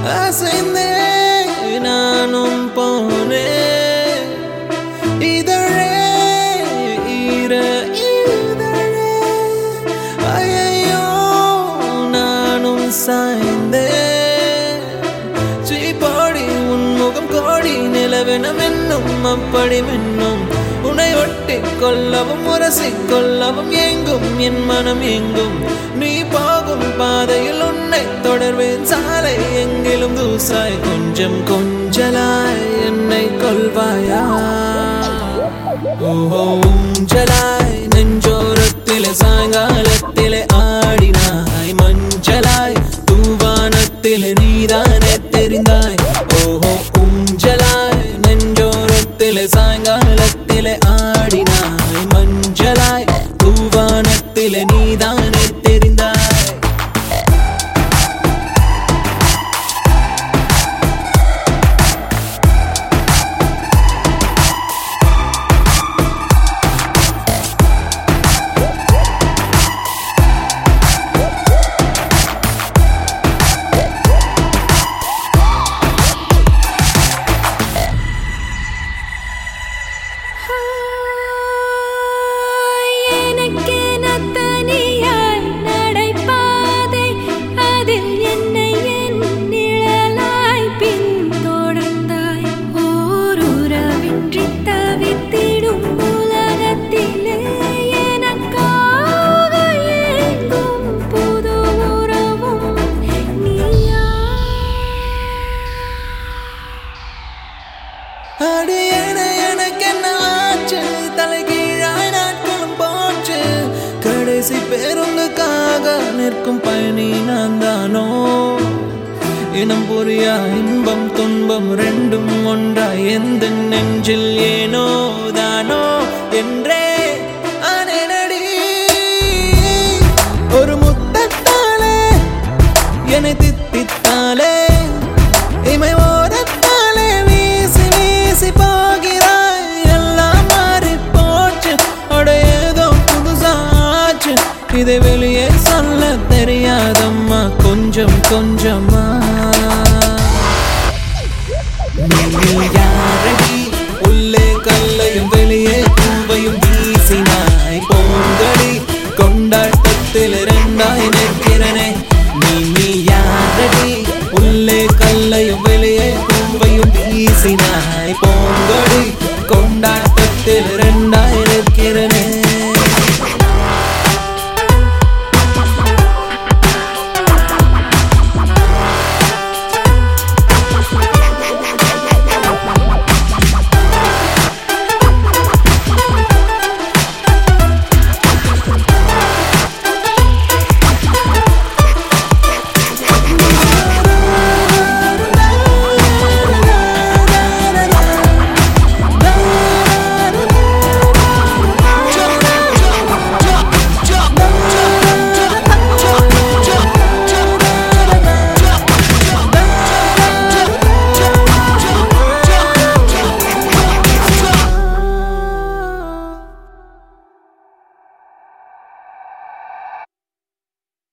அசைந்தே நானும் போனேன் இதழே ஈர இதழே ஐயோ நானும் சாய்ந்தேன் சீப்பாடி உன் முகம் கோடி நிலவென மின்னும் அப்படி மின்னும் உன்னை ஒட்டி கொள்ளவும் உரசி கொள்ளவும் எங்கும் என் மனம் எங்கும் நீ போகும் பாதையில் உன்னை தொடர்வேன் சாலை எங்கிலும் தூசாய் கொஞ்சம் கொஞ்சலாய் என்னை கொள்வாயா ஓஹோ ஊஞ்சலாய் நெஞ்சோரத்திலே சாயங்காலத்திலே ஆடினாய் மஞ்சளாய் தூவானத்திலே நீதானே தெரிந்தாய் ஓஹோ ஊஞ்சலாய் நெஞ்சோரத்திலே சாயங்காலத்திலே ஆடினாய் மஞ்சளாய் தூவானத்திலே நீதானே தெரிந்தாய் எனக்கென தனியாய் நடைபாதை அதில் என்னை என் நிழலாய் பின்தொடர்ந்தாய் ஓருறவின்றி தவித்திடும் உலகத்திலே எனக்காக ஏங்கும் புது உறவும் நீயா அடி என எனக்கு என்ன ஆச்சு தலைகீழாய் நாட்களும் போச்சு கடைசி பேருந்துக்காக நிற்கும் பயணி நான் தானோ இனம் புரியா இன்பம் துன்பம் ரெண்டும் ஒன்றாய் எந்த நெஞ்சில் ஏனோ தானோ என்றே ஆனேனடி ஒரு முத்தத்தாலே என்னை தித்தித்தாலே இமை ஓரத்தாலே வீசி வீசி போகிறாய் எல்லாம் மாறி போச்சு அட ஏதோ புதுசாச்சு இதை வெளியே சொல்ல தெரியாதம்மா கொஞ்சம் கொஞ்சமா நீங்கள் யாரடி உள்ளே கல்லையும் வெளியே பூவையும் வீசினாய் போங்கடி கொண்டாட்டத்தில் இரண்டாய் நிற்கிறனே நீ நீ யாரடி உள்ளே கல்லையும் வெளியே பூவையும் வீசினாய் போங்கடி கொண்டாட்டத்தில் இரண்டாய்